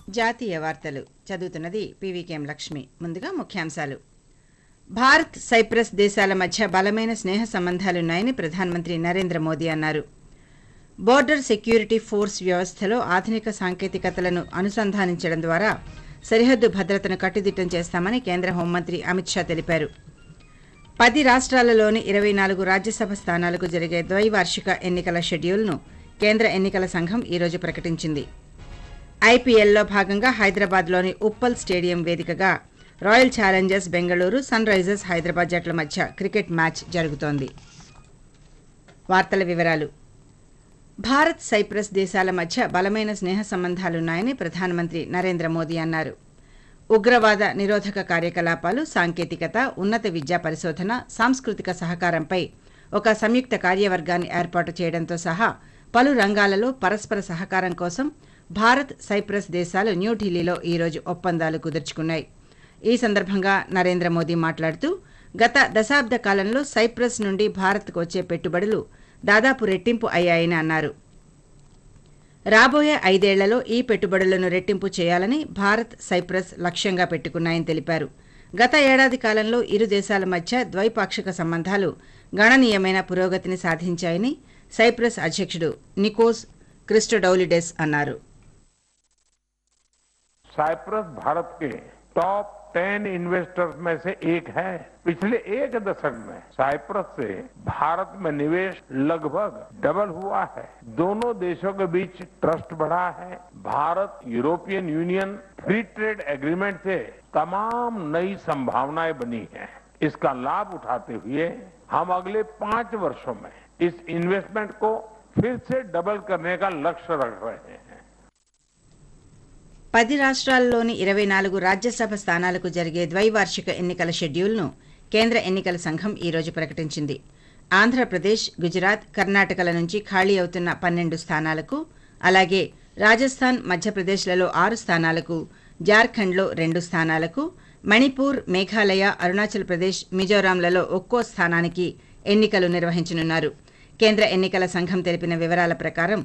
జాతీయ వార్తలు చదువుతున్నది పీవీకేఎం లక్ష్మి ముందుగా ముఖ్యాంశాలు భారత్ సైప్రస్ దేశాల మధ్య బలమైన స్నేహ సంబంధాలున్నాయని ప్రధానమంత్రి నరేంద్ర మోదీ అన్నారు బోర్డర్ సెక్యూరిటీ ఫోర్స్ వ్యవస్థలో ఆధునిక సాంకేతికతలను అనుసంధానించడం ద్వారా సరిహద్దు భద్రతను కట్టుదిట్టం చేస్తామని కేంద్ర హోంమంత్రి అమిత్ షా తెలిపారు పది రాష్ట్రాలలోని ఇరవై నాలుగు రాజ్యసభ స్థానాలకు జరిగే ద్వైవార్షిక ఎన్నికల షెడ్యూల్ను కేంద్ర ఎన్నికల సంఘం ఈరోజు ప్రకటించింది ఐపీఎల్లో భాగంగా హైదరాబాద్లోని ఉప్పల్ స్టేడియం వేదికగా Royal Challengers Bengaluru Sunrisers Hyderabad జట్ల మధ్య క్రికెట్ మ్యాచ్ జరుగుతోంది వార్తల వివరాలు భారత్ సైప్రస్ దేశాల మధ్య బలమైన స్నేహ సంబంధాలున్నాయని ప్రధానమంత్రి నరేంద్ర మోదీ అన్నారు ఉగ్రవాద నిరోధక కార్యకలాపాలు సాంకేతికత ఉన్నత విద్యా పరిశోధన సాంస్కృతిక సహకారంపై ఒక సంయుక్త కార్యవర్గాన్ని ఏర్పాటు చేయడంతో సహా పలు రంగాలలో పరస్పర సహకారం కోసం భారత్ సైప్రస్ దేశాలు న్యూఢిల్లీలో ఈరోజు ఒప్పందాలు కుదుర్చుకున్నాయి ఈ సందర్భంగా నరేంద్ర మోదీ మాట్లాడుతూ గత దశాబ్ద కాలంలో సైప్రస్ నుండి భారత్కు వచ్చే పెట్టుబడులు దాదాపు రెట్టింపు అయ్యాయని అన్నారు రాబోయే ఐదేళ్లలో ఈ పెట్టుబడులను రెట్టింపు చేయాలని భారత్ సైప్రస్ లక్ష్యంగా పెట్టుకున్నాయని తెలిపారు గత ఏడాది కాలంలో ఇరు దేశాల మధ్య ద్వైపాక్షిక సంబంధాలు గణనీయమైన పురోగతిని సాధించాయని సైప్రస్ అధ్యక్షుడు నికోస్ క్రిస్టోడౌలిడెస్ అన్నారు साइप्रस भारत के टॉप टेन इन्वेस्टर्स में से एक है पिछले एक दशक में साइप्रस से भारत में निवेश लगभग डबल हुआ है दोनों देशों के बीच ट्रस्ट बढ़ा है Bharat European Union free trade agreement से तमाम नई संभावनाएं बनी हैं इसका लाभ उठाते हुए हम अगले पांच वर्षों में इस इन्वेस्टमेंट को फिर से डबल करने का लक्ष्य रख रहे हैं పది రాష్ట్రాల్లోని ఇరవై నాలుగు రాజ్యసభ స్థానాలకు జరిగే ద్వైవార్షిక ఎన్నికల షెడ్యూల్ను కేంద్ర ఎన్నికల సంఘం ఈరోజు ప్రకటించింది ఆంధ్రప్రదేశ్ గుజరాత్ కర్ణాటకల నుంచి ఖాళీ అవుతున్న పన్నెండు స్థానాలకు అలాగే రాజస్థాన్ మధ్యప్రదేశ్లలో ఆరు స్థానాలకు జార్ఖండ్లో రెండు స్థానాలకు మణిపూర్ మేఘాలయ అరుణాచల్ ప్రదేశ్ మిజోరాంలలో ఒక్కో స్థానానికి ఎన్నికలు నిర్వహించనున్నారు కేంద్ర ఎన్నికల సంఘం తెలిపిన వివరాల ప్రకారం